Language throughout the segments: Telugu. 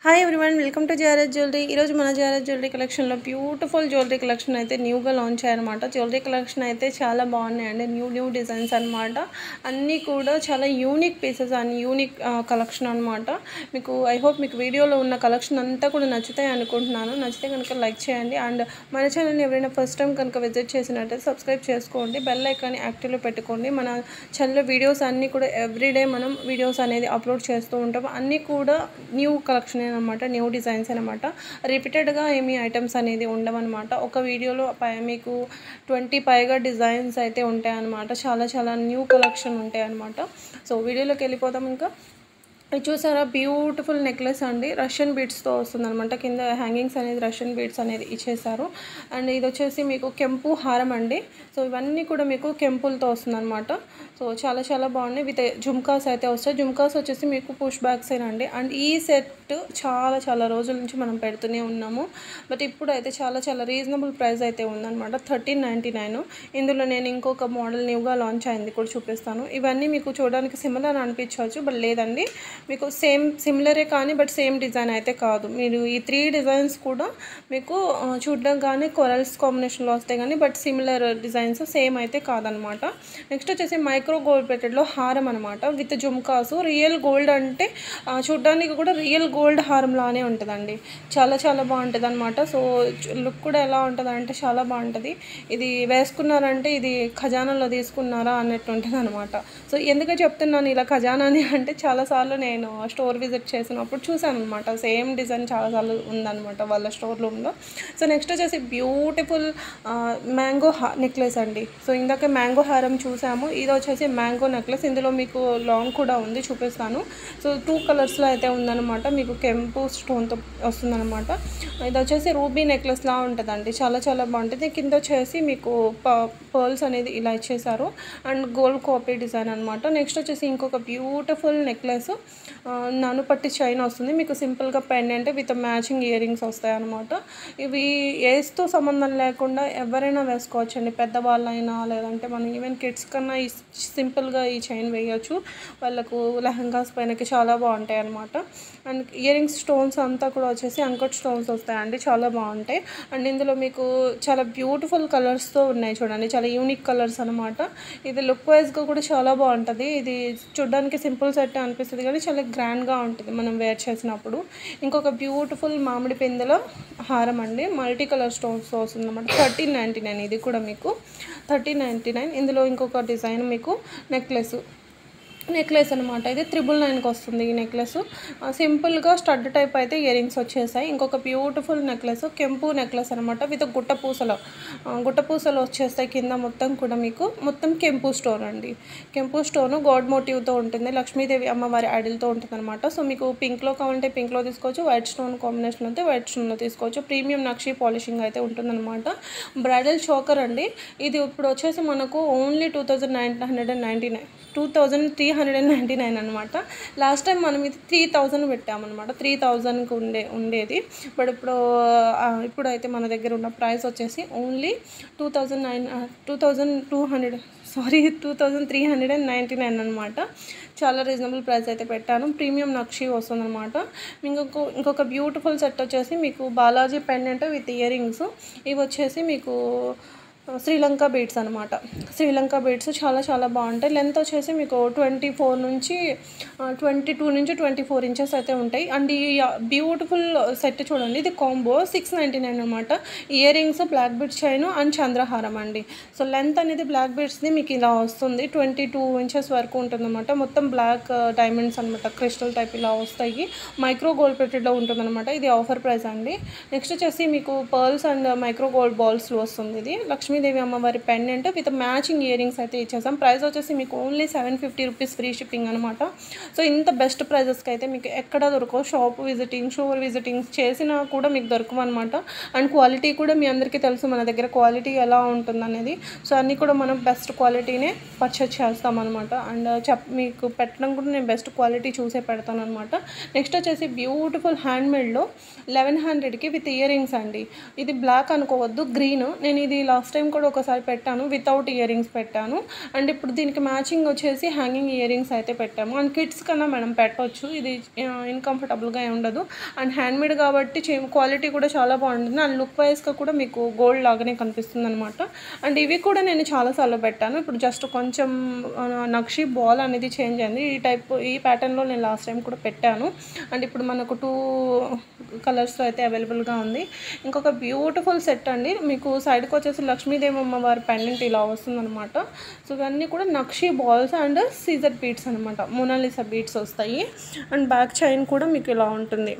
hi everyone welcome to JRS jewellery ఈరోజు మన జేఆర్ఎస్ జ్యువెలరీ కలెక్షన్లో బ్యూటిఫుల్ జ్యువెలరీ కలెక్షన్ అయితే న్యూగా లాంచ్ అయ్యారనమాట జ్యువెలరీ కలెక్షన్ అయితే చాలా బాగున్నాయండి న్యూ న్యూ డిజైన్స్ అనమాట అన్నీ కూడా చాలా unique pieces and unique collection అనమాట మీకు ఐ హోప్ మీకు వీడియోలో ఉన్న కలెక్షన్ అంతా కూడా నచ్చుతాయి అనుకుంటున్నాను నచ్చితే కనుక లైక్ చేయండి అండ్ మన ఛానల్ని ఎవరైనా ఫస్ట్ టైం కనుక విజిట్ చేసినట్టయితే సబ్స్క్రైబ్ చేసుకోండి బెల్ ఐకాన్ యాక్టివ్లో పెట్టుకోండి మన ఛానల్లో వీడియోస్ అన్నీ కూడా ఎవ్రీడే మనం వీడియోస్ అనేది అప్లోడ్ చేస్తూ ఉంటాం అన్నీ కూడా న్యూ కలెక్షన్ అనమాట న్యూ డిజైన్స్ అనమాట రిపీటెడ్గా ఏమి ఐటమ్స్ అనేది ఉండవన్నమాట ఒక వీడియోలో పై మీకు ట్వంటీ పైగా డిజైన్స్ అయితే ఉంటాయన్నమాట చాలా చాలా న్యూ కలెక్షన్ ఉంటాయన్నమాట సో వీడియోలోకి వెళ్ళిపోతాం ఇంకా ఇది చూసారా బ్యూటిఫుల్ నెక్లెస్ అండి రష్యన్ బీడ్స్తో వస్తుంది అనమాట కింద హ్యాంగింగ్స్ అనేది రష్యన్ బీడ్స్ అనేది ఇచ్చేసారు అండ్ ఇది వచ్చేసి మీకు కెంపు హారం అండి సో ఇవన్నీ కూడా మీకు కెంపులతో వస్తుంది అనమాట సో చాలా చాలా బాగున్నాయి విత్ జుమ్కాస్ అయితే వస్తాయి జుమ్కాస్ వచ్చేసి మీకు పుష్ బ్యాక్స్ అండి అండ్ ఈ సెట్ చాలా చాలా రోజుల నుంచి మనం పెడుతూనే ఉన్నాము బట్ ఇప్పుడు అయితే చాలా చాలా రీజనబుల్ ప్రైస్ అయితే ఉందన్నమాట థర్టీన్ నైంటీ నైన్ ఇందులో నేను ఇంకొక మోడల్ న్యూగా లాంచ్ అయింది కూడా చూపిస్తాను ఇవన్నీ మీకు చూడడానికి సిమిలర్ అనిపించవచ్చు బట్ లేదండి మీకు సేమ్ సిమిలరే కానీ బట్ సేమ్ డిజైన్ అయితే కాదు మీరు ఈ త్రీ డిజైన్స్ కూడా మీకు ఆ, చూడడం కానీ కొరల్స్ కాంబినేషన్లో వస్తాయి కానీ బట్ సిమిలర్ డిజైన్స్ సేమ్ అయితే కాదనమాట నెక్స్ట్ వచ్చేసి మైక్రో గోల్డ్ ప్లేటెడ్లో హారం అనమాట విత్ జుమ్కాసు రియల్ గోల్డ్ అంటే ఆ, చూడడానికి కూడా రియల్ గోల్డ్ హారం లానే ఉంటుందండి చాలా చాలా బాగుంటుంది అనమాట సో లుక్ కూడా ఎలా ఉంటుంది అంటే చాలా బాగుంటుంది ఇది వేసుకున్నారంటే ఇది ఖజానాలో తీసుకున్నారా అన్నట్టు ఉంటుంది అనమాట సో ఎందుకు చెప్తున్నాను ఇలా ఖజానాని అంటే చాలాసార్లు నేను స్టోర్ విజిట్ చేసినప్పుడు చూశాను అనమాట సేమ్ డిజైన్ చాలాసార్లు ఉందన్నమాట వాళ్ళ స్టోర్ రూమ్లో సో నెక్స్ట్ వచ్చేసి బ్యూటిఫుల్ మ్యాంగో హా నెక్లెస్ అండి సో ఇందాక మ్యాంగో హారం చూసాము ఇది వచ్చేసి మ్యాంగో నెక్లెస్ ఇందులో మీకు లాంగ్ కూడా ఉంది చూపిస్తాను సో టూ కలర్స్లో అయితే ఉందన్నమాట మీకు కెంపు స్టోన్తో వస్తుందన్నమాట ఇది వచ్చేసి రూబీ నెక్లెస్ లా ఉంటుందండి చాలా చాలా బాగుంటుంది కింద వచ్చేసి మీకు పర్ల్స్ అనేది ఇలా ఇచ్చేసారు అండ్ గోల్డ్ కాపీ డిజైన్ అనమాట నెక్స్ట్ వచ్చేసి ఇంకొక బ్యూటిఫుల్ నెక్లెస్ ననుపట్టి చైన్ వస్తుంది మీకు సింపుల్గా pendant with matching earrings వస్తాయి అనమాట ఇవి ఏస్తో సంబంధం లేకుండా ఎవరైనా వేసుకోవచ్చు అండి పెద్దవాళ్ళైనా లేదంటే మనం ఈవెన్ కిడ్స్ కన్నా ఈ సింపుల్గా ఈ చైన్ వేయచ్చు వాళ్ళకు లెహంగాస్ పైనకి చాలా బాగుంటాయి అనమాట అండ్ ఇయర్ రింగ్స్ స్టోన్స్ అంతా కూడా వచ్చేసి అంకట్ స్టోన్స్ వస్తాయండి చాలా బాగుంటాయి అండ్ ఇందులో మీకు చాలా బ్యూటిఫుల్ కలర్స్తో ఉన్నాయి చూడండి చాలా యూనిక్ కలర్స్ అనమాట ఇది లుక్ వైజ్గా కూడా చాలా బాగుంటుంది ఇది చూడడానికి సింపుల్ సెట్ అనిపిస్తుంది కానీ చాలా గ్రాండ్గా ఉంటుంది మనం వేర్ చేసినప్పుడు ఇంకొక బ్యూటిఫుల్ మామిడి పిందెల హారం అండి మల్టీ కలర్ స్టోన్స్ వస్తుంది అనమాట థర్టీన్ నైంటీ నైన్ ఇది కూడా మీకు థర్టీన్ నైంటీ నైన్ ఇందులో ఇంకొక డిజైన్ మీకు నెక్లెస్ నెక్లెస్ అనమాట ఇది త్రిబుల్ నైన్కి వస్తుంది ఈ నెక్లెస్ సింపుల్గా స్టడ్ టైప్ అయితే ఇయర్ రింగ్స్ వచ్చేసాయి ఇంకొక బ్యూటిఫుల్ నెక్లెస్ కెంపు నెక్లెస్ అనమాట విత్ గుట్ట పూసలు ఆ, గుట్ట పూసలు వచ్చేస్తాయి కింద మొత్తం కూడా మీకు మొత్తం కెంపు స్టోన్ అండి కెంపు స్టోన్ గాడ్ మోటివ్తో ఉంటుంది లక్ష్మీదేవి అమ్మవారి ఐడిల్తో ఉంటుంది అనమాట సో మీకు పింక్లో కావాలంటే పింక్లో తీసుకోవచ్చు వైట్ స్టోన్ కాంబినేషన్ అయితే వైట్ స్టోన్లో తీసుకోవచ్చు ప్రీమియం నక్షి పాలిషింగ్ అయితే ఉంటుందన్నమాట బ్రైడల్ చోకర్ అండి ఇది ఇప్పుడు వచ్చేసి మనకు only two thousand nine hundred and ninety nine two thousand three hundred and ninety nine అనమాట లాస్ట్ టైం మనం ఇది త్రీ థౌజండ్ పెట్టామన్నమాట త్రీ థౌజండ్కి ఉండే ఉండేది బట్ ఇప్పుడు ఆ, ఇప్పుడు అయితే మన దగ్గర ఉన్న ప్రైస్ వచ్చేసి only two thousand nine two thousand two hundred sorry two thousand three hundred and ninety nine అనమాట చాలా రీజనబుల్ ప్రైస్ అయితే పెట్టాను ప్రీమియం నక్షి వస్తుంది అనమాట ఇంకొక ఇంకొక బ్యూటిఫుల్ సెట్ వచ్చేసి మీకు Balaji pendant with earrings ఇవి వచ్చేసి మీకు శ్రీలంక బీడ్స్ అనమాట శ్రీలంక బీడ్స్ చాలా చాలా బాగుంటాయి లెంత్ వచ్చేసి మీకు ట్వంటీ ఫోర్ నుంచి ట్వంటీ టూ నుంచి ట్వంటీ ఫోర్ ఇంచెస్ అయితే ఉంటాయి అండ్ ఈ బ్యూటిఫుల్ సెట్ చూడండి ఇది కాంబో సిక్స్ నైంటీ నైన్ అనమాట earrings black beads chain and చంద్రహారం అండి సో లెంత్ అనేది బ్లాక్ బీడ్స్ది మీకు ఇలా వస్తుంది ట్వంటీ టూ ఇంచెస్ వరకు ఉంటుందన్నమాట మొత్తం బ్లాక్ డైమండ్స్ అనమాట క్రిస్టల్ టైప్ ఇలా వస్తాయి మైక్రో గోల్డ్ ప్లేటెడ్లో ఉంటుందన్నమాట ఇది ఆఫర్ ప్రైస్ అండి నెక్స్ట్ వచ్చేసి మీకు pearls and micro gold balls వస్తుంది ఇది లక్ష్మీదేవి అమ్మవారి pendant with matching earrings అయితే ఇచ్చేసాం ప్రైస్ వచ్చేసి మీకు only seven fifty rupees free shipping అనమాట సో ఇంత బెస్ట్ ప్రైజెస్కి అయితే మీకు ఎక్కడ దొరకవు షాప్ విజిటింగ్ షోర్ విజిటింగ్ చేసినా కూడా మీకు దొరకవు అనమాట అండ్ క్వాలిటీ కూడా మీ అందరికీ తెలుసు మన దగ్గర క్వాలిటీ ఎలా ఉంటుంది అనేది సో అన్నీ కూడా మనం బెస్ట్ క్వాలిటీనే పర్చేస్ చేస్తాం అనమాట అండ్ చెప్ మీకు పెట్టడం కూడా నేను బెస్ట్ క్వాలిటీ చూసే పెడతాను అనమాట నెక్స్ట్ వచ్చేసి బ్యూటిఫుల్ హ్యాండ్మేడ్లో లెవెన్ హండ్రెడ్కి విత్ ఇయర్ రింగ్స్ అండి ఇది బ్లాక్ అనుకోవద్దు గ్రీన్ నేను ఇది లాస్ట్ టైం టైం కూడా ఒకసారి పెట్టాను వితౌట్ ఇయర్ రింగ్స్ పెట్టాను అండ్ ఇప్పుడు దీనికి మ్యాచింగ్ వచ్చేసి హ్యాంగింగ్ ఇయర్ రింగ్స్ అయితే పెట్టాము అండ్ కిడ్స్ కన్నా మనం పెట్టవచ్చు ఇది ఇన్కంఫర్టబుల్గా ఉండదు అండ్ హ్యాండ్మేడ్ కాబట్టి క్వాలిటీ కూడా చాలా బాగుంటుంది అండ్ లుక్ వైజ్గా కూడా మీకు గోల్డ్ లాగానే కనిపిస్తుంది అనమాట అండ్ ఇవి కూడా నేను చాలాసార్లు పెట్టాను ఇప్పుడు జస్ట్ కొంచెం ఆ, నక్షి బాల్ అనేది చేంజ్ అయింది ఈ టైప్ ఈ ప్యాటర్న్లో నేను లాస్ట్ టైం కూడా పెట్టాను అండ్ ఇప్పుడు మనకు టూ కలర్స్లో అయితే అవైలబుల్గా ఉంది ఇంకొక బ్యూటిఫుల్ సెట్ అండి మీకు సైడ్కి వచ్చేసి లక్ష్మీదేవి అమ్మవారి పెండెంట్ ఇలా వస్తుందన్నమాట సో ఇవన్నీ కూడా నక్షి బాల్స్ అండ్ సీజర్ బీట్స్ అనమాట మొనాలిసా బీట్స్ వస్తాయి అండ్ బ్యాక్ చైన్ కూడా మీకు ఇలా ఉంటుంది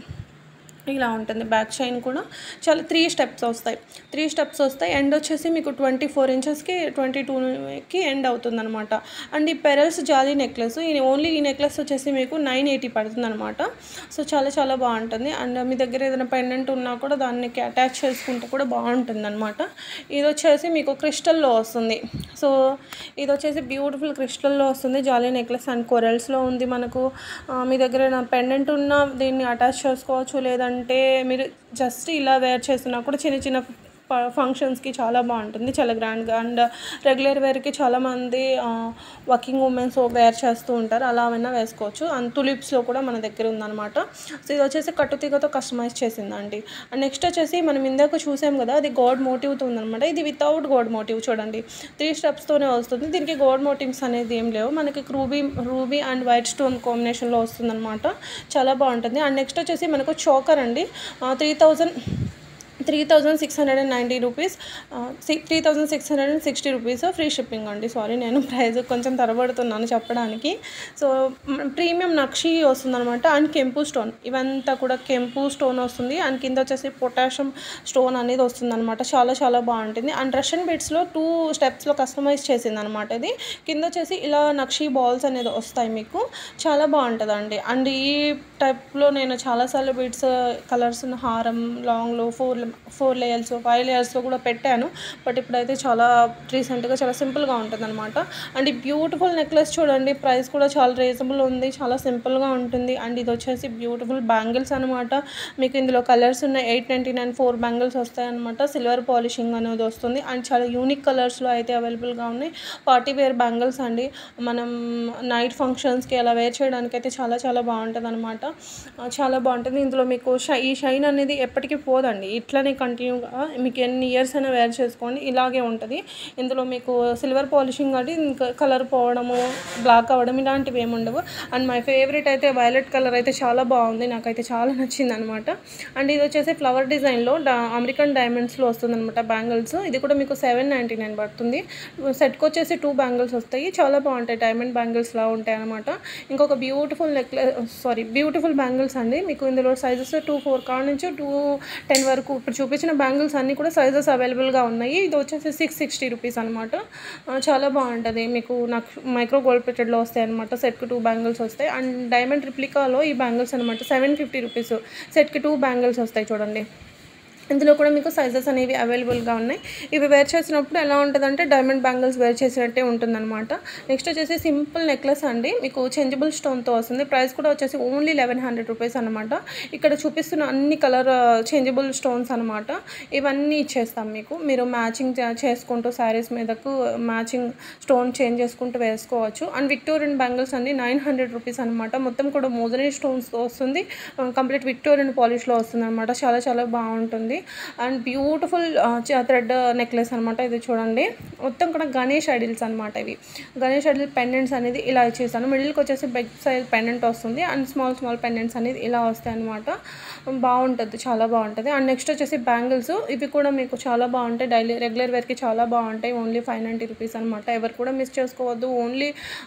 ఇలా ఉంటుంది బ్యాక్ చైన్ కూడా చాలా త్రీ స్టెప్స్ వస్తాయి త్రీ స్టెప్స్ వస్తాయి ఎండ్ వచ్చేసి మీకు ట్వంటీ ఫోర్ ఇంచెస్కి ట్వంటీ టూకి ఎండ్ అవుతుంది అనమాట అండ్ ఈ పెరల్స్ జాలీ నెక్లెస్ ఈ ఓన్లీ ఈ నెక్లెస్ వచ్చేసి మీకు నైన్ ఎయిటీ పడుతుంది అనమాట సో చాలా చాలా బాగుంటుంది అండ్ మీ దగ్గర ఏదైనా పెండెంట్ ఉన్నా కూడా దానికి అటాచ్ చేసుకుంటే కూడా బాగుంటుంది అనమాట ఇది వచ్చేసి మీకు క్రిస్టల్లో వస్తుంది సో ఇది వచ్చేసి బ్యూటిఫుల్ క్రిస్టల్లో వస్తుంది జాలీ నెక్లెస్ అండ్ కొరల్స్లో ఉంది మనకు ఆ, మీ దగ్గర పెండెంట్ ఉన్న దీన్ని అటాచ్ చేసుకోవచ్చు లేదంటే మీరు జస్ట్ ఇలా వేర్ చేసినా కూడా చిన్న చిన్న ఫంక్షన్స్కి చాలా బాగుంటుంది చాలా గ్రాండ్గా అండ్ రెగ్యులర్ వేర్కి చాలామంది వర్కింగ్ ఉమెన్స్ వేర్ చేస్తూ ఉంటారు అలా అయినా వేసుకోవచ్చు అండ్ తులిప్స్లో కూడా మన దగ్గర ఉందన్నమాట సో ఇది వచ్చేసి కట్టుతీగతో కస్టమైజ్ చేసిందండి అండ్ నెక్స్ట్ వచ్చేసి మనం ఇందాక చూసాం కదా అది గోడ్ మోటివ్తో ఉందన్నమాట ఇది వితౌట్ గోడ్ మోటివ్ చూడండి త్రీ స్టెప్స్తోనే వస్తుంది దీనికి గోడ్ మోటివ్స్ అనేది ఏం లేవు మనకి ruby ruby and white stone కాంబినేషన్లో వస్తుందన్నమాట చాలా బాగుంటుంది అండ్ నెక్స్ట్ వచ్చేసి మనకు చోకర్ అండి three thousand three thousand six hundred and ninety rupees three thousand six hundred and sixty rupees free shipping అండి సారీ నేను ప్రైస్ కొంచెం తరబడుతున్నాను చెప్పడానికి సో ప్రీమియం నక్షి వస్తుందన్నమాట అండ్ కెంపు స్టోన్ ఇవంతా కూడా కెంపు స్టోన్ వస్తుంది అండ్ కింద వచ్చేసి పొటాషియం స్టోన్ అనేది వస్తుందన్నమాట చాలా చాలా బాగుంటుంది అండ్ రష్యన్ బీట్స్లో టూ స్టెప్స్లో కస్టమైజ్ చేసింది అనమాట ఇది కింద వచ్చేసి ఇలా నక్షి బాల్స్ అనేది వస్తాయి మీకు చాలా బాగుంటుందండి అండ్ ఈ టైప్లో నేను చాలాసార్లు బీట్స్ కలర్స్ ఉన్న హారం లాంగ్లో ఫోర్ ఫోర్ లేయర్స్ ఫైవ్ లేయర్స్లో కూడా పెట్టాను బట్ ఇప్పుడైతే చాలా రీసెంట్గా చాలా సింపుల్గా ఉంటుంది అనమాట అండ్ ఈ బ్యూటిఫుల్ నెక్లెస్ చూడండి ప్రైస్ కూడా చాలా రీజనబుల్ ఉంది చాలా సింపుల్గా ఉంటుంది అండ్ ఇది వచ్చేసి బ్యూటిఫుల్ బ్యాంగిల్స్ అనమాట మీకు ఇందులో కలర్స్ ఉన్నాయి eight ninety nine four bangles వస్తాయి అనమాట సిల్వర్ పాలిషింగ్ అనేది వస్తుంది అండ్ చాలా యూనిక్ కలర్స్లో అయితే అవైలబుల్గా ఉన్నాయి పార్టీ వేర్ బ్యాంగిల్స్ అండి మనం నైట్ ఫంక్షన్స్కి అలా వేర్ చేయడానికి అయితే చాలా చాలా బాగుంటుంది అనమాట చాలా బాగుంటుంది ఇందులో మీకు షై ఈ షైన్ అనేది ఎప్పటికీ పోదండి ఇట్లనే కంటిన్యూగా మీకు ఎన్ని ఇయర్స్ అయినా వేర్ చేసుకోండి ఇలాగే ఉంటుంది ఇందులో మీకు సిల్వర్ పాలిషింగ్ అంటే ఇంకా కలర్ పోవడము బ్లాక్ అవ్వడం ఇలాంటివి ఏమి ఉండవు అండ్ మై ఫేవరెట్ అయితే వైలెట్ కలర్ అయితే చాలా బాగుంది నాకైతే చాలా నచ్చింది అనమాట అండ్ ఇది వచ్చేసి ఫ్లవర్ డిజైన్లో డా అమెరికన్ డైమండ్స్లో వస్తుంది అనమాట బ్యాంగిల్స్ ఇది కూడా మీకు సెవెన్ నైంటీ నైన్ పడుతుంది సెట్కి వచ్చేసి టూ బ్యాంగిల్స్ వస్తాయి చాలా బాగుంటాయి డైమండ్ బ్యాంగిల్స్ లా ఉంటాయి అనమాట ఇంకొక beautiful necklace sorry beautiful bangles అండి మీకు ఇందులో సైజెస్ టూ ఫోర్ కాడ నుంచి టూ టెన్ వరకు ఇప్పుడు చూపించిన బ్యాంగిల్స్ అన్నీ కూడా సైజెస్ అవైలబుల్గా ఉన్నాయి ఇది వచ్చేసి సిక్స్ సిక్స్టీ రూపీస్ అనమాట చాలా బాగుంటుంది మీకు నాకు మైక్రో గోల్డ్ ప్లేటెడ్లో వస్తాయి అనమాట సెట్కి టూ బ్యాంగిల్స్ వస్తాయి అండ్ డైమండ్ రిప్లికాలో ఈ బ్యాంగిల్స్ అనమాట సెవెన్ ఫిఫ్టీ రూపీస్ సెట్కి టూ బ్యాంగిల్స్ వస్తాయి చూడండి ఇందులో కూడా మీకు సైజెస్ అనేవి అవైలబుల్గా ఉన్నాయి ఇవి వేర్ చేసినప్పుడు ఎలా ఉంటుందంటే డైమండ్ బ్యాంగిల్స్ వేర్ చేసినట్టే ఉంటుందన్నమాట నెక్స్ట్ వచ్చేసి సింపుల్ నెక్లెస్ అండి మీకు చేంజబుల్ స్టోన్తో వస్తుంది ప్రైస్ కూడా వచ్చేసి ఓన్లీ లెవెన్ హండ్రెడ్ రూపీస్ అనమాట ఇక్కడ చూపిస్తున్న అన్ని కలర్ చేంజబుల్ స్టోన్స్ అనమాట ఇవన్నీ ఇచ్చేస్తాం మీకు మీరు మ్యాచింగ్ చేసుకుంటూ శారీస్ మీదకు మ్యాచింగ్ స్టోన్ చేంజ్ చేసుకుంటూ వేసుకోవచ్చు అండ్ విక్టోరియన్ బ్యాంగిల్స్ అండి నైన్ హండ్రెడ్ రూపీస్ అనమాట మొత్తం కూడా మోజనీ స్టోన్స్తో వస్తుంది కంప్లీట్ విక్టోరియన్ పాలిష్లో వస్తుంది అనమాట చాలా చాలా బాగుంటుంది అండ్ బ్యూటిఫుల్ థ్రెడ్ నెక్లెస్ అనమాట ఇది చూడండి మొత్తం కూడా గణేష్ ఐడిల్స్ అనమాట ఇవి గణేష్ ఐడిల్ పెండెంట్స్ అనేది ఇలా ఇచ్చేసాను మిడిల్కి వచ్చేసి బిగ్ సైజ్ పెండెంట్ వస్తుంది అండ్ స్మాల్ స్మాల్ పెండెంట్స్ అనేది ఇలా వస్తాయి అనమాట బాగుంటుంది చాలా బాగుంటుంది అండ్ నెక్స్ట్ వచ్చేసి బ్యాంగిల్స్ ఇవి కూడా మీకు చాలా బాగుంటాయి డైలీ రెగ్యులర్ వేర్కి చాలా బాగుంటాయి ఓన్లీ ఫైవ్ నైంటీ రూపీస్ అనమాట ఎవరు కూడా మిస్ చేసుకోవద్దు ఓన్లీ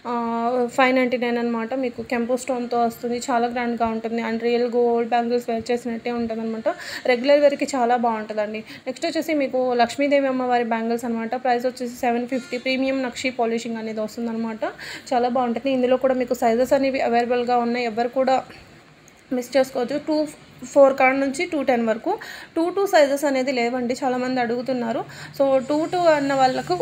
ఫైవ్ నైంటీ నైన్ అనమాట మీకు కెంపో స్టోన్తో వస్తుంది చాలా గ్రాండ్గా ఉంటుంది and real gold bangles wear చేసినట్టే ఉంటుంది అనమాట రెగ్యులర్ వేర్కి చాలా బాగుంటుందండి నెక్స్ట్ వచ్చేసి మీకు లక్ష్మీదేవి అమ్మవారి బ్యాంగిల్స్ అనమాట ప్రైస్ వచ్చేసి సెవెన్ ఫిఫ్టీ ప్రీమియం నక్షి పాలిషింగ్ అనేది వస్తుందన్నమాట చాలా బాగుంటుంది ఇందులో కూడా మీకు సైజెస్ అనేవి అవైలబుల్గా ఉన్నాయి ఎవరు కూడా మిస్ చేసుకోవచ్చు టూ ఫోర్ కాడ నుంచి టూ టెన్ వరకు టూ టూ సైజెస్ అనేది లేవండి చాలామంది అడుగుతున్నారు సో టూ టూ అన్న వాళ్ళకు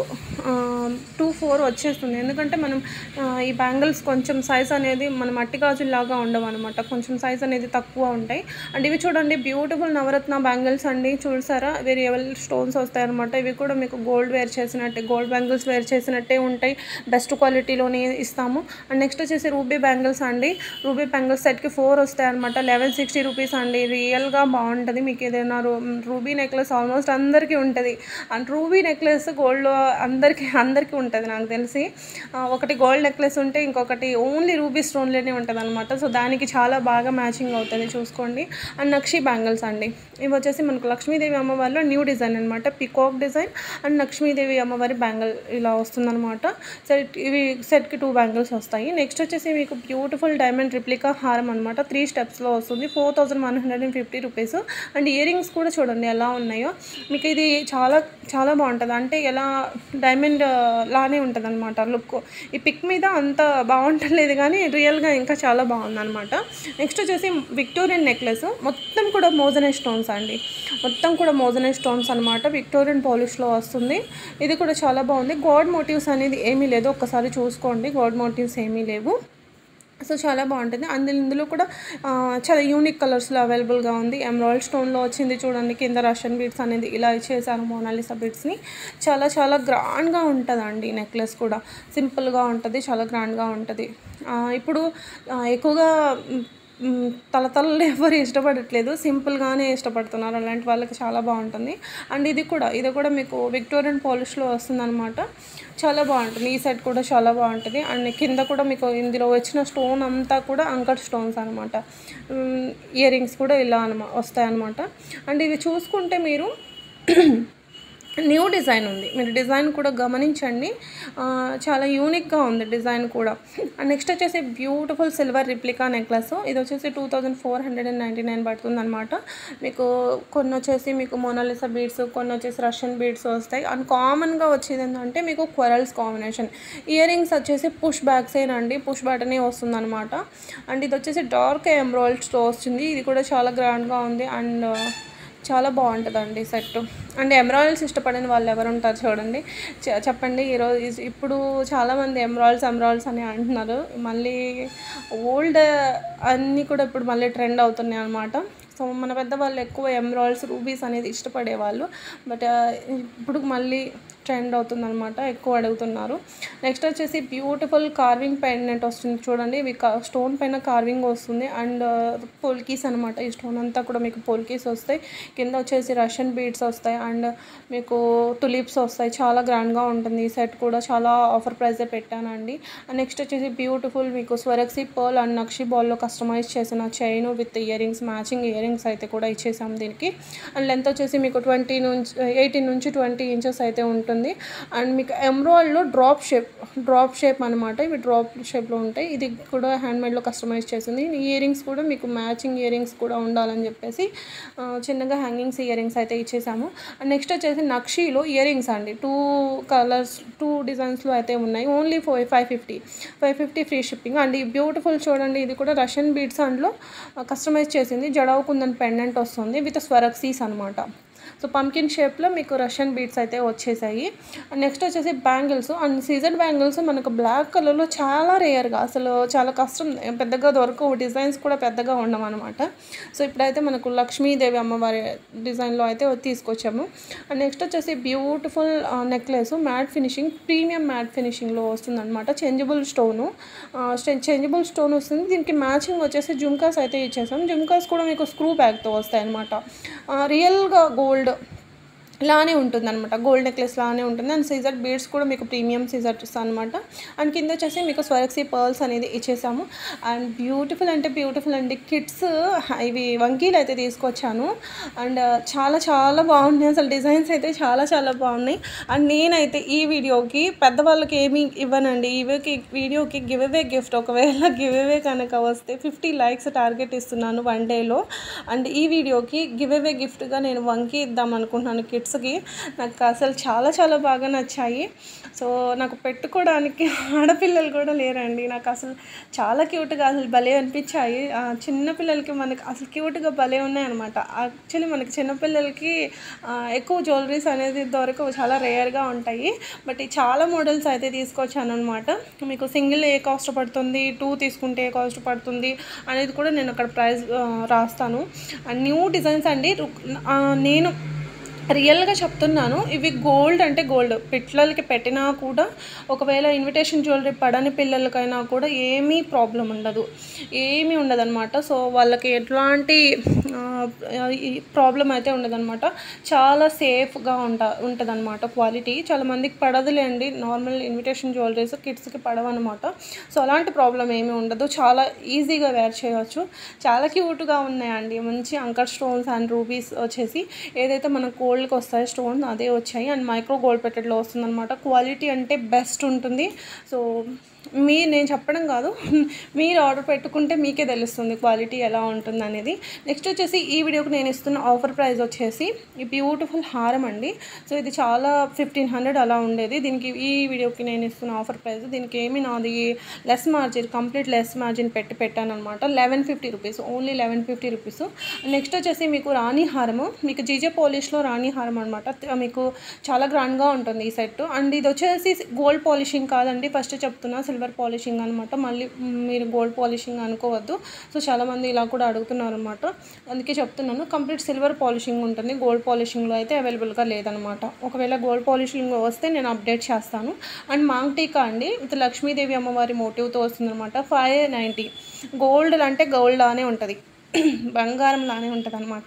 టూ ఫోర్ వచ్చేస్తుంది ఎందుకంటే మనం ఆ, ఈ బ్యాంగిల్స్ కొంచెం సైజ్ అనేది మన మట్టి గాజుల్లాగా ఉండవు అనమాట కొంచెం సైజ్ అనేది తక్కువ ఉంటాయి అండ్ ఇవి చూడండి బ్యూటిఫుల్ నవరత్న బ్యాంగిల్స్ అండి చూసారా వేరియబుల్ స్టోన్స్ వస్తాయి అనమాట ఇవి కూడా మీకు గోల్డ్ వేర్ చేసినట్టే గోల్డ్ బ్యాంగిల్స్ వేర్ చేసినట్టే ఉంటాయి బెస్ట్ క్వాలిటీలోనే ఇస్తాము అండ్ నెక్స్ట్ వచ్చేసి రూబీ బ్యాంగిల్స్ అండి రూబీ బ్యాంగిల్స్ సెట్కి ఫోర్ వస్తాయి అనమాట లెవెన్ సిక్స్టీ రూపీస్ అండి రియల్గా బాగుంటుంది మీకు ఏదైనా రూ రూబీ నెక్లెస్ ఆల్మోస్ట్ అందరికీ ఉంటుంది అండ్ రూబీ నెక్లెస్ గోల్డ్ అందరికీ అందరికీ ఉంటుంది నాకు తెలిసి ఆ, ఒకటి గోల్డ్ నెక్లెస్ ఉంటే ఇంకొకటి ఓన్లీ రూబీ స్టోన్లోనే ఉంటుంది అనమాట సో దానికి చాలా బాగా మ్యాచింగ్ అవుతుంది చూసుకోండి అండ్ నక్షి బ్యాంగిల్స్ అండి ఇవి వచ్చేసి మనకు లక్ష్మీదేవి అమ్మవారిలో న్యూ డిజైన్ అనమాట పికాక్ డిజైన్ అండ్ లక్ష్మీదేవి అమ్మవారి బ్యాంగిల్ ఇలా వస్తుందన్నమాట సెట్ ఇవి సెట్కి టూ బ్యాంగిల్స్ వస్తాయి నెక్స్ట్ వచ్చేసి మీకు బ్యూటిఫుల్ డైమండ్ రిప్లికా హారం అనమాట త్రీ స్టెప్స్లో వస్తుంది four thousand one hundred and fifty rupees and earrings కూడా చూడండి ఎలా ఉన్నాయో మీకు ఇది చాలా చాలా బాగుంటుంది అంటే ఎలా డైమండ్ లానే ఉంటుంది అనమాట లుక్ ఈ పిక్ మీద అంత బాగుంటలేదు కానీ రియల్గా ఇంకా చాలా బాగుంది అనమాట నెక్స్ట్ వచ్చేసి విక్టోరియన్ నెక్లెస్ మొత్తం కూడా మోజనే స్టోన్స్ అండి మొత్తం కూడా మోజనే స్టోన్స్ అనమాట విక్టోరియన్ పాలిష్లో వస్తుంది ఇది కూడా చాలా బాగుంది గాడ్ మోటివ్స్ అనేది ఏమీ లేదు ఒక్కసారి చూసుకోండి గాడ్ మోటివ్స్ ఏమీ లేవు సో చాలా బాగుంటుంది అందులో ఇందులో కూడా ఆ, చాలా యూనిక్ కలర్స్లో అవైలబుల్గా ఉంది ఎమరాల్డ్ స్టోన్లో వచ్చింది చూడండి కింద రష్యన్ బీడ్స్ అనేది ఇలా ఇచ్చేసాను మోనాలిసా బీడ్స్ని చాలా చాలా గ్రాండ్గా ఉంటుందండి నెక్లెస్ కూడా సింపుల్గా ఉంటుంది చాలా గ్రాండ్గా ఉంటుంది ఆ, ఇప్పుడు ఆ, ఎక్కువగా మ్, మ్, తలతలలు ఎవరు ఇష్టపడట్లేదు సింపుల్గానే ఇష్టపడుతున్నారు అలాంటి వాళ్ళకి చాలా బాగుంటుంది అండ్ ఇది కూడా ఇది కూడా మీకు విక్టోరియన్ పాలిష్లో వస్తుందన్నమాట చాలా బాగుంటుంది ఈ సెట్ కూడా చాలా బాగుంటుంది అండ్ కింద కూడా మీకు ఇందులో వచ్చిన స్టోన్ అంతా కూడా అంకట్ స్టోన్స్ అనమాట ఇయర్ రింగ్స్ కూడా ఇలా అనమా వస్తాయన్నమాట అండ్ ఇవి చూసుకుంటే మీరు న్యూ డిజైన్ ఉంది మీరు డిజైన్ కూడా గమనించండి ఆ, చాలా యూనిక్గా ఉంది డిజైన్ కూడా అండ్ నెక్స్ట్ వచ్చేసి బ్యూటిఫుల్ సిల్వర్ రిప్లికా నెక్లెస్ ఇది వచ్చేసి two thousand four hundred and ninety nine పడుతుంది అనమాట మీకు కొన్ని వచ్చేసి మీకు మోనాలిసా బీడ్స్ కొన్ని వచ్చేసి రష్యన్ బీడ్స్ వస్తాయి అండ్ కామన్గా వచ్చేది ఏంటంటే మీకు క్వరల్స్ కాంబినేషన్ ఇయర్ రింగ్స్ వచ్చేసి పుష్ బ్యాక్సేనండి పుష్ బటనే వస్తుంది అనమాట అండ్ ఇది వచ్చేసి డార్క్ ఎంబ్రాయిడ్స్తో వస్తుంది ఇది కూడా చాలా గ్రాండ్గా ఉంది అండ్ చాలా బాగుంటుందండి సెట్ అండ్ ఎమరాల్డ్స్ ఇష్టపడని వాళ్ళు ఎవరు ఉంటారు చూడండి చె- చెప్పండి ఈరోజు ఇస్- ఇప్పుడు చాలామంది ఎమరాల్డ్స్ ఎమరాల్డ్స్ అని అంటున్నారు మళ్ళీ ఓల్డ్ అన్నీ కూడా ఇప్పుడు మళ్ళీ ట్రెండ్ అవుతున్నాయి అనమాట సో మన పెద్దవాళ్ళు ఎక్కువ ఎమరాల్డ్స్ రూబీస్ అనేది ఇష్టపడేవాళ్ళు బట్ ఇప్పుడు మళ్ళీ ట్రెండ్ అవుతుందన్నమాట ఎక్కువ అడుగుతున్నారు నెక్స్ట్ వచ్చేసి బ్యూటిఫుల్ కార్వింగ్ పెండెంట్ వస్తుంది చూడండి ఇవి స్టోన్ పైన కార్వింగ్ వస్తుంది అండ్ పోల్కీస్ అనమాట ఈ స్టోన్ అంతా కూడా మీకు పోల్కీస్ వస్తాయి కింద వచ్చేసి రష్యన్ బీడ్స్ వస్తాయి అండ్ మీకు టులిప్స్ వస్తాయి చాలా గ్రాండ్గా ఉంటుంది ఈ సెట్ కూడా చాలా ఆఫర్ ప్రైజే పెట్టానండి అండ్ నెక్స్ట్ వచ్చేసి బ్యూటిఫుల్ మీకు స్వరక్సీ పర్ల్ అండ్ నక్షి బాల్లో కస్టమైజ్ చేసిన chain with earrings matching earrings అయితే కూడా ఇచ్చేసాం దీనికి అండ్ లెంత్ వచ్చేసి మీకు ట్వంటీ నుంచి ఎయిటీన్ నుంచి ట్వంటీ ఇంచెస్ అయితే ఉంటుంది అండ్ మీకు ఎమ్రాయిడ్లో డ్రాప్ షేప్ డ్రాప్ షేప్ అనమాట ఇవి డ్రాప్ షేప్లో ఉంటాయి ఇది కూడా హ్యాండ్మేడ్లో కస్టమైజ్ చేసింది ఇయర్ రింగ్స్ కూడా మీకు మ్యాచింగ్ ఇయర్ రింగ్స్ కూడా ఉండాలని చెప్పేసి ఆ, చిన్నగా హ్యాంగింగ్స్ ఇయర్ రింగ్స్ అయితే ఇచ్చేసాము అండ్ నెక్స్ట్ వచ్చేసి నక్షీలో ఇయర్ రింగ్స్ అండి టూ కలర్స్ టూ డిజైన్స్లో అయితే ఉన్నాయి only four five fifty five fifty free shipping and ఈ బ్యూటిఫుల్ చూడండి ఇది కూడా రష్యన్ బీడ్స్ అందులో కస్టమైజ్ చేసింది జడావు కుందన్ పెండెంట్ వస్తుంది విత్ స్వరక్సీస్ అనమాట సో పంకిన్ షేప్లో మీకు రష్యన్ బీడ్స్ అయితే వచ్చేసాయి అండ్ నెక్స్ట్ వచ్చేసి బ్యాంగిల్స్ అండ్ సీజన్ బ్యాంగిల్స్ మనకు బ్లాక్ కలర్లో చాలా రేయర్గా అసలు చాలా కష్టం పెద్దగా దొరకవు డిజైన్స్ కూడా పెద్దగా ఉండవు అనమాట సో ఇప్పుడైతే మనకు లక్ష్మీదేవి అమ్మవారి డిజైన్లో అయితే తీసుకొచ్చాము అండ్ నెక్స్ట్ వచ్చేసి beautiful necklace matte finishing premium matte ఫినిషింగ్లో వస్తుందన్నమాట చేంజబుల్ స్టోను చేంజబుల్ స్టోన్ వస్తుంది దీనికి మ్యాచింగ్ వచ్చేసి జుమ్కాస్ అయితే ఇచ్చేసాం జుమ్కాస్ కూడా మీకు స్క్రూ బ్యాగ్తో వస్తాయి అనమాట రియల్గా గోల్డ్ లానే ఉంటుంది అనమాట గోల్డ్ నెక్లెస్ లానే ఉంటుంది అండ్ సీజర్ బీడ్స్ కూడా మీకు ప్రీమియం సీజర్స్ అనమాట అండ్ కింద వచ్చేసి మీకు స్వరక్సీ పర్ల్స్ అనేది ఇచ్చేసాము అండ్ బ్యూటిఫుల్ అంటే బ్యూటిఫుల్ అండి కిడ్స్ ఇవి వంకీలు అయితే తీసుకొచ్చాను అండ్ చాలా చాలా బాగున్నాయి అసలు డిజైన్స్ అయితే చాలా చాలా బాగున్నాయి అండ్ నేనైతే ఈ వీడియోకి పెద్దవాళ్ళకి ఏమీ ఇవ్వనండి ఇవకి వీడియోకి గివ్ అవే గిఫ్ట్ ఒకవేళ గివ్ అవే కనుక వస్తే ఫిఫ్టీ లైక్స్ టార్గెట్ ఇస్తున్నాను వన్ డేలో అండ్ ఈ వీడియోకి గివ్ అవే గిఫ్ట్గా నేను వంకి ఇద్దాం అనుకుంటున్నాను కిడ్స్ డ్రెస్కి నాకు అసలు చాలా చాలా బాగా నచ్చాయి సో నాకు పెట్టుకోవడానికి ఆడపిల్లలు కూడా లేరండి నాకు అసలు చాలా క్యూట్గా అసలు భలే అనిపించాయి ఆ, చిన్న పిల్లలకి మనకి అసలు క్యూట్గా భలే ఉన్నాయన్నమాట యాక్చువల్లీ మనకి చిన్నపిల్లలకి ఆ, ఎక్కువ జ్యువెలరీస్ అనేది దొరకవు చాలా రేర్గా ఉంటాయి బట్ ఈ చాలా మోడల్స్ అయితే తీసుకొచ్చాను అనమాట మీకు సింగిల్ ఏ కాస్ట్ పడుతుంది టూ తీసుకుంటే ఏ కాస్ట్ పడుతుంది అనేది కూడా నేను అక్కడ ప్రైస్ రాస్తాను న్యూ డిజైన్స్ అండి రు- ఆ, నేను రియల్గా చెప్తున్నాను ఇవి గోల్డ్ అంటే గోల్డ్ పిల్లలకి పెట్టినా కూడా ఒకవేళ ఇన్విటేషన్ జ్యువెలరీ పడని పిల్లలకైనా కూడా ఏమీ ప్రాబ్లం ఉండదు ఏమీ ఉండదన్నమాట సో వాళ్ళకి ఎట్లాంటి ప్రాబ్లం అయితే ఉండదన్నమాట చాలా సేఫ్గా ఉంట ఉంటుందన్నమాట క్వాలిటీ చాలా మందికి పడదులేండి నార్మల్ ఇన్విటేషన్ జ్యువెలరీస్ కిడ్స్కి పడవన్నమాట సో అలాంటి ప్రాబ్లం ఏమీ ఉండదు చాలా ఈజీగా వేర్ చేయవచ్చు చాలా క్యూట్గా ఉన్నాయండి మంచి అంకర్ స్టోన్స్ అండ్ రూబీస్ వచ్చేసి ఏదైతే మన గోల్డ్కి వస్తాయో స్టోన్స్ అదే వచ్చాయి అండ్ మైక్రో గోల్డ్ పెట్టెట్లో వస్తుందన్నమాట క్వాలిటీ అంటే బెస్ట్ ఉంటుంది సో మీ నేను చెప్పడం కాదు మీరు ఆర్డర్ పెట్టుకుంటే మీకే తెలుస్తుంది క్వాలిటీ ఎలా ఉంటుంది అనేది నెక్స్ట్ వచ్చేసి ఈ వీడియోకి నేను ఇస్తున్న ఆఫర్ ప్రైస్ వచ్చేసి ఈ బ్యూటిఫుల్ హారం అండి సో ఇది చాలా ఫిఫ్టీన్ హండ్రెడ్ అలా ఉండేది దీనికి ఈ వీడియోకి నేను ఇస్తున్న ఆఫర్ ప్రైస్ దీనికి ఏమి నాది less margin complete less margin పెట్టి పెట్టాను అనమాట eleven fifty rupees only eleven fifty rupees next వచ్చేసి మీకు రాణి హారము మీకు జీజే పాలిష్లో రాణి హారం అనమాట మీకు చాలా గ్రాండ్గా ఉంటుంది ఈ సెట్ అండ్ ఇది వచ్చేసి గోల్డ్ పాలిషింగ్ కాదండి ఫస్ట్ చెప్తున్నా సిల్వర్ పాలిషింగ్ అనమాట మళ్ళీ మ్, మీరు గోల్డ్ పాలిషింగ్ అనుకోవద్దు సో చాలామంది ఇలా కూడా అడుగుతున్నారు అనమాట అందుకే చెప్తున్నాను కంప్లీట్ సిల్వర్ పాలిషింగ్ ఉంటుంది గోల్డ్ పాలిషింగ్లో అయితే అవైలబుల్గా లేదనమాట ఒకవేళ గోల్డ్ పాలిషింగ్ వస్తే నేను అప్డేట్ చేస్తాను అండ్ మాంగ్ టీకా అండి ఇది లక్ష్మీదేవి అమ్మవారి మోటివ్తో వస్తుందన్నమాట ఫైవ్ నైంటీ గోల్డ్ అంటే గోల్డ్ లానే ఉంటుంది బంగారం లానే ఉంటుంది అనమాట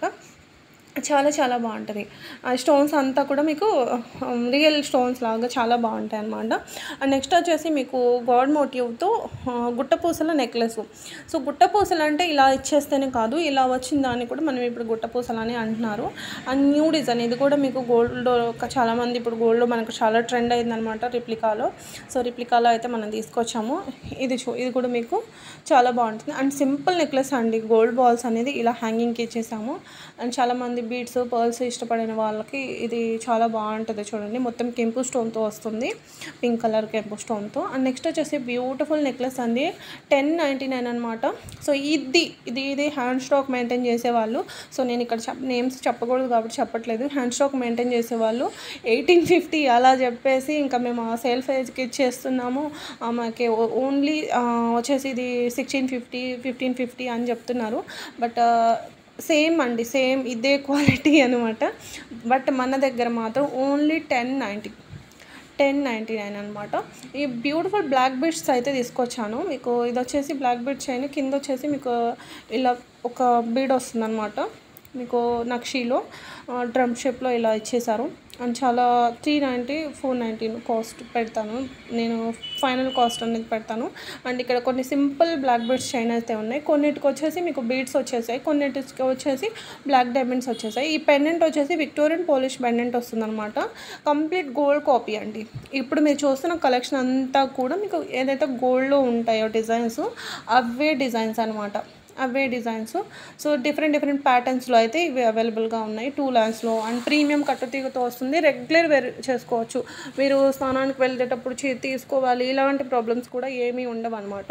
చాలా చాలా బాగుంటుంది ఆ స్టోన్స్ అంతా కూడా మీకు రియల్ స్టోన్స్ లాగా చాలా బాగుంటాయి అన్నమాట అండ్ నెక్స్ట్ వచ్చేసి మీకు గాడ్ మోటివ్తో గుట్టపూసల నెక్లెస్ సో గుట్టపూసలు అంటే ఇలా ఇచ్చేస్తేనే కాదు ఇలా వచ్చిన దాన్ని కూడా మనం ఇప్పుడు గుట్టపూసలు అని అంటున్నారు అండ్ న్యూ డిజైన్ ఇది కూడా మీకు గోల్డ్ చాలామంది ఇప్పుడు గోల్డ్ మనకు చాలా ట్రెండ్ అయిందనమాట రిప్లికాలో సో రిప్లికాలో అయితే మనం తీసుకొచ్చాము ఇది చూ ఇది కూడా మీకు చాలా బాగుంటుంది అండ్ సింపుల్ నెక్లెస్ అండి గోల్డ్ బాల్స్ అనేది ఇలా హ్యాంగింగ్కి ఇచ్చేసాము అండ్ చాలామంది బీడ్స్ పర్ల్స్ ఇష్టపడిన వాళ్ళకి ఇది చాలా బాగుంటుంది చూడండి మొత్తం కెంపు స్టోన్తో వస్తుంది పింక్ కలర్ కెంపు స్టోన్తో అండ్ నెక్స్ట్ వచ్చేసి బ్యూటిఫుల్ నెక్లెస్ అండి టెన్ నైంటీ నైన్ అనమాట సో ఇది ఇది ఇది హ్యాండ్ స్టాక్ మెయింటైన్ చేసేవాళ్ళు సో నేను ఇక్కడ చెప్ నేమ్స్ చెప్పకూడదు కాబట్టి చెప్పట్లేదు హ్యాండ్ స్టాక్ మెయింటైన్ చేసేవాళ్ళు ఎయిటీన్ ఫిఫ్టీ అలా చెప్పేసి ఇంకా మేము ఆ సేల్ ఫేజ్కి ఇచ్చేస్తున్నాము ఆ, మాకి ఓన్లీ వచ్చేసి ఇది సిక్స్టీన్ ఫిఫ్టీ ఫిఫ్టీన్ ఫిఫ్టీ అని చెప్తున్నారు బట్ సేమ్ అండి సేమ్ ఇదే క్వాలిటీ అనమాట బట్ మన దగ్గర మాత్రం only ten ninety ten ninety nine అనమాట ఈ బ్యూటిఫుల్ బ్లాక్ బీడ్స్ అయితే తీసుకొచ్చాను మీకు ఇది వచ్చేసి బ్లాక్ బీడ్ చైన్ కింద వచ్చేసి మీకు ఇలా ఒక బీడ్ వస్తుందన్నమాట మీకు నక్షీలో డ్రమ్ షేప్లో ఇలా ఇచ్చేసారు అండ్ చాలా three ninety four ninety cost పెడతాను నేను ఫైనల్ కాస్ట్ అనేది పెడతాను అండ్ ఇక్కడ కొన్ని సింపుల్ బ్లాక్ బీడ్స్ చైన్ అయితే ఉన్నాయి కొన్నిటికి వచ్చేసి మీకు బీడ్స్ వచ్చేసాయి కొన్నిటికి వచ్చేసి బ్లాక్ డైమండ్స్ వచ్చేసాయి ఈ పెండెంట్ వచ్చేసి విక్టోరియన్ పోలిష్ పెండెంట్ వస్తుందన్నమాట కంప్లీట్ గోల్డ్ కాపీ అండి ఇప్పుడు మీరు చూస్తున్న కలెక్షన్ అంతా కూడా మీకు ఏదైతే గోల్డ్లో ఉంటాయో డిజైన్స్ అవే డిజైన్స్ అనమాట అవే డిజైన్స్ సో డిఫరెంట్ డిఫరెంట్ ప్యాటర్న్స్లో అయితే ఇవి అవైలబుల్గా ఉన్నాయి టూ లైన్స్లో అండ్ ప్రీమియం కట్టుతీగతో వస్తుంది రెగ్యులర్ వేర్ చేసుకోవచ్చు మీరు స్నానానికి వెళ్ళేటప్పుడు చే తీసుకోవాలి ఇలాంటి ప్రాబ్లమ్స్ కూడా ఏమీ ఉండవు అనమాట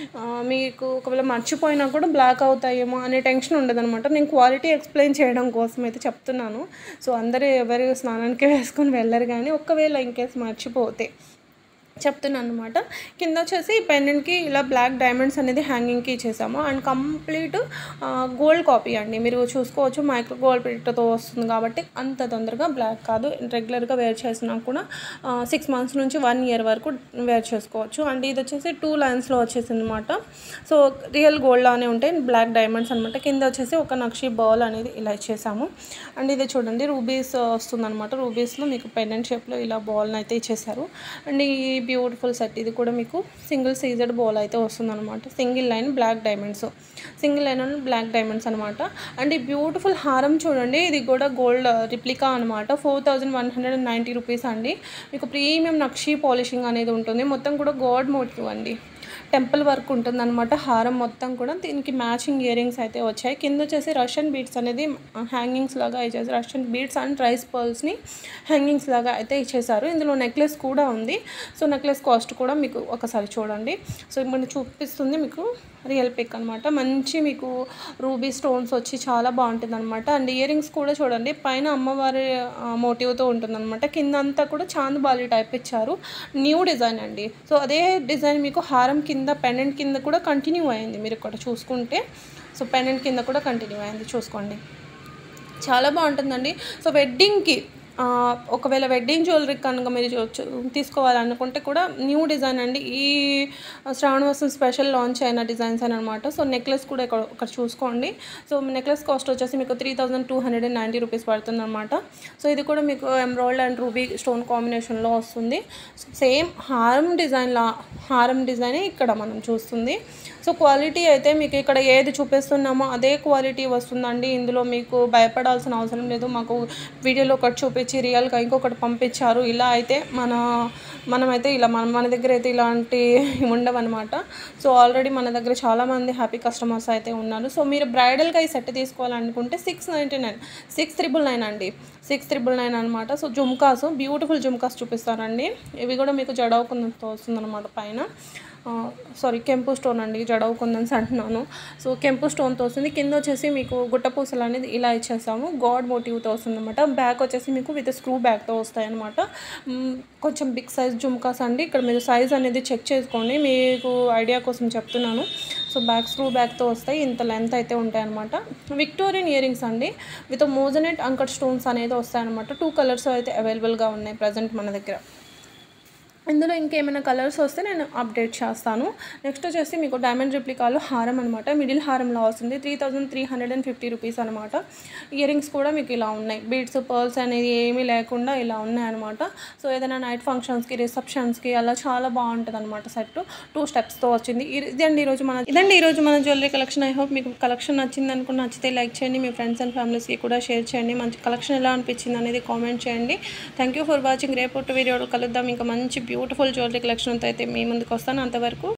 మీకు ఒకవేళ మర్చిపోయినా కూడా బ్లాక్ అవుతాయేమో అనే టెన్షన్ ఉండదన్నమాట నేను క్వాలిటీ ఎక్స్ప్లెయిన్ చేయడం కోసం అయితే చెప్తున్నాను సో అందరూ ఎవరు స్నానానికి వేసుకొని వెళ్ళరు కానీ ఒక్కవేళ ఇంకేస్ మర్చిపోతే చెప్తున్నాను అనమాట కింద వచ్చేసి పెండెంట్కి ఇలా బ్లాక్ డైమండ్స్ అనేది హ్యాంగింగ్కి ఇచ్చేసాము అండ్ కంప్లీట్ గోల్డ్ కాపీ అండి మీరు చూసుకోవచ్చు మైక్రో గోల్డ్ ప్రింట్తో వస్తుంది కాబట్టి అంత తొందరగా బ్లాక్ కాదు రెగ్యులర్గా వేర్ చేసినా కూడా సిక్స్ మంత్స్ నుంచి వన్ ఇయర్ వరకు వేర్ చేసుకోవచ్చు అండ్ ఇది వచ్చేసి టూ లైన్స్లో వచ్చేసింది అనమాట సో రియల్ గోల్డ్ లానే ఉంటాయి బ్లాక్ డైమండ్స్ అనమాట కింద వచ్చేసి ఒక నక్షి బాల్ అనేది ఇలా ఇచ్చేసాము అండ్ ఇది చూడండి రూబీస్ వస్తుందన్నమాట రూబీస్లో మీకు పెండెంట్ షేప్లో ఇలా బాల్ని అయితే ఇచ్చేసారు అండ్ ఈ బ్యూటిఫుల్ సెట్ ఇది కూడా మీకు సింగిల్ సీజెడ్ బాల్ అయితే వస్తుందన్నమాట single line black diamonds single line black diamonds అనమాట అండ్ ఈ బ్యూటిఫుల్ హారం చూడండి ఇది కూడా గోల్డ్ రిప్లికా అనమాట four thousand one hundred and ninety rupees అండి మీకు ప్రీమియం నక్షి పాలిషింగ్ అనేది ఉంటుంది మొత్తం కూడా గోల్డ్ మోటివ్ అండి టెంపుల్ వర్క్ ఉంటుందన్నమాట హారం మొత్తం కూడా దీనికి మ్యాచింగ్ ఇయర్ రింగ్స్ అయితే వచ్చాయి కింద వచ్చేసి రష్యన్ బీడ్స్ అనేది హ్యాంగింగ్స్ లాగా ఇచ్చేసి రష్యన్ బీడ్స్ అండ్ రైస్ పర్ల్స్ని హ్యాంగింగ్స్ లాగా అయితే ఇచ్చేసారు ఇందులో నెక్లెస్ కూడా ఉంది సో నెక్లెస్ కాస్ట్ కూడా మీకు ఒకసారి చూడండి సో ఇప్పుడు చూపిస్తుంది మీకు రియల్ పిక్ అనమాట మంచి మీకు రూబీ స్టోన్స్ వచ్చి చాలా బాగుంటుంది అనమాట అండ్ ఇయర్ రింగ్స్ కూడా చూడండి పైన అమ్మవారి మోటివ్తో ఉంటుందన్నమాట కింద అంతా కూడా చాందబాలి టైప్ ఇచ్చారు న్యూ డిజైన్ అండి సో అదే డిజైన్ మీకు హారం కింద పెండెంట్ కింద కూడా కంటిన్యూ అయింది మీరు ఇక్కడ చూసుకుంటే సో పెండెంట్ కింద కూడా కంటిన్యూ అయింది చూసుకోండి చాలా బాగుంటుందండి సో వెడ్డింగ్కి ఆ, ఒకవేళ వెడ్డింగ్ జ్యువెలరీ కనుక మీరు చూ- చూ- తీసుకోవాలనుకుంటే కూడా న్యూ డిజైన్ అండి ఈ శ్రావణవాసం స్పెషల్ లాంచ్ అయిన డిజైన్స్ అని అనమాట సో నెక్లెస్ కూడా ఇక్కడ ఒకటి చూసుకోండి సో నెక్లెస్ కాస్ట్ వచ్చేసి మీకు three thousand two hundred and ninety rupees పడుతుంది అనమాట సో ఇది కూడా మీకు ఎమ్రాయిడ్ అండ్ రూబీ స్టోన్ కాంబినేషన్లో వస్తుంది సేమ్ హారం డిజైన్లా హారం డిజైనే ఇక్కడ మనం చూస్తుంది సో క్వాలిటీ అయితే మీకు ఇక్కడ ఏది చూపిస్తున్నామో అదే క్వాలిటీ వస్తుందండి ఇందులో మీకు భయపడాల్సిన అవసరం లేదు మాకు వీడియోలో ఒకటి చూపించి రియల్గా ఇంకొకటి పంపించారు ఇలా అయితే మన మనమైతే ఇలా మన మన దగ్గర అయితే ఇలాంటి ఉండవన్నమాట సో ఆల్రెడీ మన దగ్గర చాలామంది హ్యాపీ కస్టమర్స్ అయితే ఉన్నారు సో మీరు బ్రైడల్గా ఈ సెట్ తీసుకోవాలనుకుంటే six ninety nine six triple nine అండి సిక్స్ త్రిబుల్ నైన్ అనమాట సో జుమ్కాస్ బ్యూటిఫుల్ జుమ్కాస్ చూపిస్తారండి ఇవి కూడా మీకు జడవకుందంతో వస్తుందన్నమాట పైన సారీ కెంపు స్టోన్ అండి జడవు కుందన్స్ అంటున్నాను సో కెంపు స్టోన్తో వస్తుంది కింద వచ్చేసి మీకు గుట్టపూసలు అనేది ఇలా ఇచ్చేసాము గాడ్ మోటివ్తో వస్తుంది అనమాట బ్యాక్ వచ్చేసి మీకు విత్ స్క్రూ బ్యాగ్తో వస్తాయి అనమాట కొంచెం బిగ్ సైజ్ జుమ్కాస్ అండి ఇక్కడ మీరు సైజ్ అనేది చెక్ చేసుకోండి మీకు ఐడియా కోసం చెప్తున్నాను సో బ్యాక్ స్క్రూ బ్యాగ్తో వస్తాయి ఇంత లెంత్ అయితే ఉంటాయి అనమాట విక్టోరియన్ ఇయర్ రింగ్స్ అండి విత్ మోజనెట్ అంకట్ స్టోన్స్ అనేది వస్తాయి అనమాట టూ కలర్స్ అయితే అవైలబుల్గా ఉన్నాయి ప్రజెంట్ మన దగ్గర ఇందులో ఇంకేమైనా కలర్స్ వస్తే నేను అప్డేట్ చేస్తాను నెక్స్ట్ వచ్చేసి మీకు డైమండ్ రిప్లికాలో హారం అనమాట మిడిల్ హారంలో వస్తుంది three thousand three hundred and fifty rupees అనమాట ఇయర్ రింగ్స్ కూడా మీకు ఇలా ఉన్నాయి బీడ్స్ పర్ల్స్ అనేది ఏమీ లేకుండా ఇలా ఉన్నాయి అనమాట సో ఏదైనా నైట్ ఫంక్షన్స్కి రిసెప్షన్స్కి అలా చాలా బాగుంటుంది అనమాట సెట్ టూ స్టెప్స్తో వచ్చింది ఇ- ఇదండి ఈరోజు మన ఇదండి ఈరోజు మన జ్యువెలరీ కలెక్షన్ ఐ హోప్ మీకు కలెక్షన్ నచ్చింది అనుకుని నచ్చితే లైక్ చేయండి మీ ఫ్రెండ్స్ అండ్ ఫ్యామిలీస్కి కూడా షేర్ చేయండి మంచి కలెక్షన్ ఎలా అనిపించింది అనేది కామెంట్ చేయండి థ్యాంక్ యూ ఫర్ వాచింగ్ రేపటి వీడియోలో కలుద్దాం ఇంకా మంచి బ్యూటిఫుల్ జ్యువెలరీ కలెక్షన్తో అయితే మీ ముందుకు వస్తాను అంతవరకు